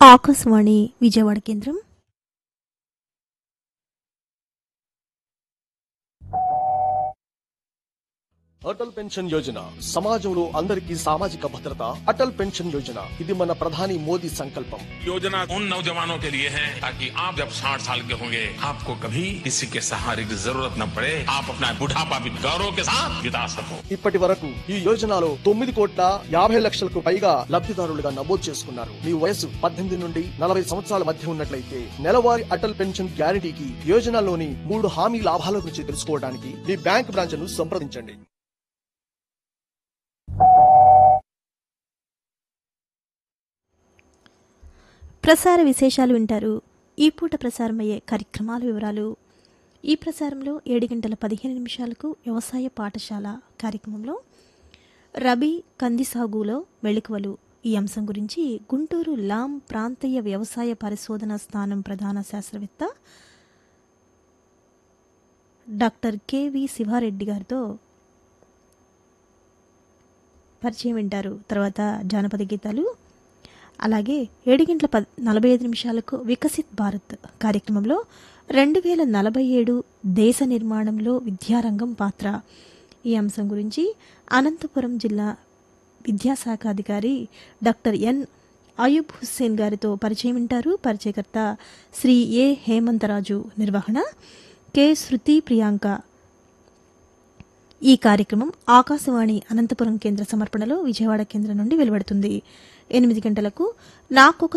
ఆకాశవాణి విజయవాడ కేంద్రం అటల్ పెన్షన్ యోజన సమాజంలో అందరికీ సామాజిక భద్రత అటల్ పెన్షన్ యోజన ఇది మన ప్రధాని మోదీ సంకల్పం योजना उन नौजवानों के लिए है ताकि आप जब 60 साल के होंगे आपको कभी किसी के सहारे की जरूरत न पड़े आप अपना बुढ़ापा भी गौरव के साथ बिता सको ఇప్పటి వరకు ఈ యోజనలో తొమ్మిది కోట్ల యాభై లక్షలకు పైగా లబ్ధిదారులుగా నమోదు చేసుకున్నారు మీ వయసు పద్దెనిమిది నుండి నలభై సంవత్సరాల మధ్య ఉన్నట్లయితే నెలవారీ అటల్ పెన్షన్ గ్యారంటీకి యోజనలోని మూడు హామీ లాభాల గురించి తెలుసుకోవడానికి మీ బ్యాంక్ బ్రాంచ్ ను సంప్రదించండి ప్రసార విశేషాలు వింటారు ఈ పూట ప్రసారమయ్యే కార్యక్రమాల వివరాలు ఈ ప్రసారంలో ఏడు గంటల పదిహేను నిమిషాలకు వ్యవసాయ పాఠశాల కార్యక్రమంలో రబీ కంది సాగులో మెళుకువలు ఈ అంశం గురించి గుంటూరు లాం ప్రాంతీయ వ్యవసాయ పరిశోధన స్థానం ప్రధాన శాస్త్రవేత్త డాక్టర్ కెవి శివారెడ్డి గారితో పరిచయం వింటారు తర్వాత జానపద గీతాలు అలాగే ఏడు గంటల పద్ నలభై ఐదు నిమిషాలకు వికసిత్ భారత్ కార్యక్రమంలో రెండు వేల నలభై ఏడు దేశ నిర్మాణంలో విద్యారంగం పాత్ర ఈ అంశం గురించి అనంతపురం జిల్లా విద్యాశాఖ అధికారి డాక్టర్ ఎన్ అయూబ్ హుస్సేన్ గారితో పరిచయం వింటారు పరిచయకర్త శ్రీ ఏ హేమంతరాజు నిర్వహణ కె శృతి ప్రియాంక ఈ కార్యక్రమం ఆకాశవాణి అనంతపురం కేంద్ర సమర్పణలో విజయవాడ కేంద్రం నుండి వెలువడుతుంది ఎనిమిది గంటలకు నాకొక